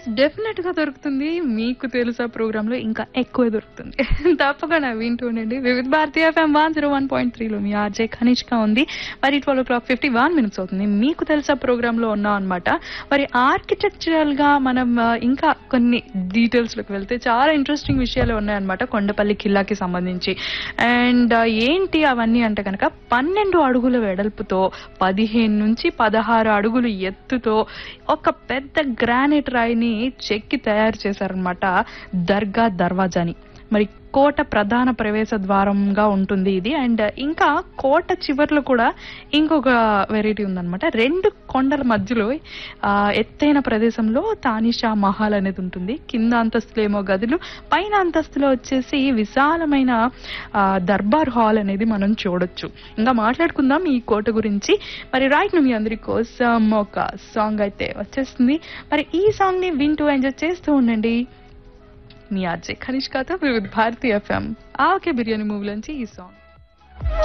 yes definite గా దొరుకుతుంది మీకు తెలుసా ప్రోగ్రామ్ లో ఇంకా ఎక్కువ దొరుకుతుంది తప్పకుండా వింటూ ఉండండి Vividh Bharati FM one zero one point త్రీలో మీ ఆర్జే కనిష్క ఉంది మరి twelve o'clock fifty one minutes అవుతుంది మీకు తెలుసా ప్రోగ్రామ్ లో ఉన్నాం అనమాట మరి ఆర్కిటెక్చరల్ గా మనం ఆ, ఇంకా కొన్ని డీటెయిల్స్ లోకి వెళ్తే చాలా ఇంట్రెస్టింగ్ విషయాలు ఉన్నాయన్నమాట కొండపల్లి కిల్లాకి సంబంధించి అండ్ ఏంటి అవన్నీ అంటే కనుక పన్నెండు అడుగుల వెడల్పుతో పదిహేను నుంచి పదహారు అడుగులు ఎత్తుతో ఒక పెద్ద గ్రానైట్ రాయిని చెక్కి తయారు చేశారనమాట దర్గా దర్వాజాని మరి కోట ప్రధాన ప్రవేశ ద్వారంగా ఉంటుంది ఇది అండ్ ఇంకా కోట చివర్లో కూడా ఇంకొక వెరైటీ ఉందన్నమాట రెండు కొండల మధ్యలో ఆ, ఎత్తైన ప్రదేశంలో తానిషా మహల్ అనేది ఉంటుంది కింద అంతస్తులేమో గదులు పైన అంతస్తులో వచ్చేసి విశాలమైన ఆ, దర్బార్ హాల్ అనేది మనం చూడొచ్చు ఇంకా మాట్లాడుకుందాం ఈ కోట గురించి మరి రైట్ మీ అందరి కోసం ఒక సాంగ్ అయితే వచ్చేస్తుంది మరి ఈ సాంగ్ ని వింటూ ఎంజాయ్ చేస్తూ ఉండండి మీ ఆర్జే ఖనిష్కాతో వివిధ భారతి ఎఫ్ఎం ఆకే బిర్యానీ మూవీలోంచి ఈ సాంగ్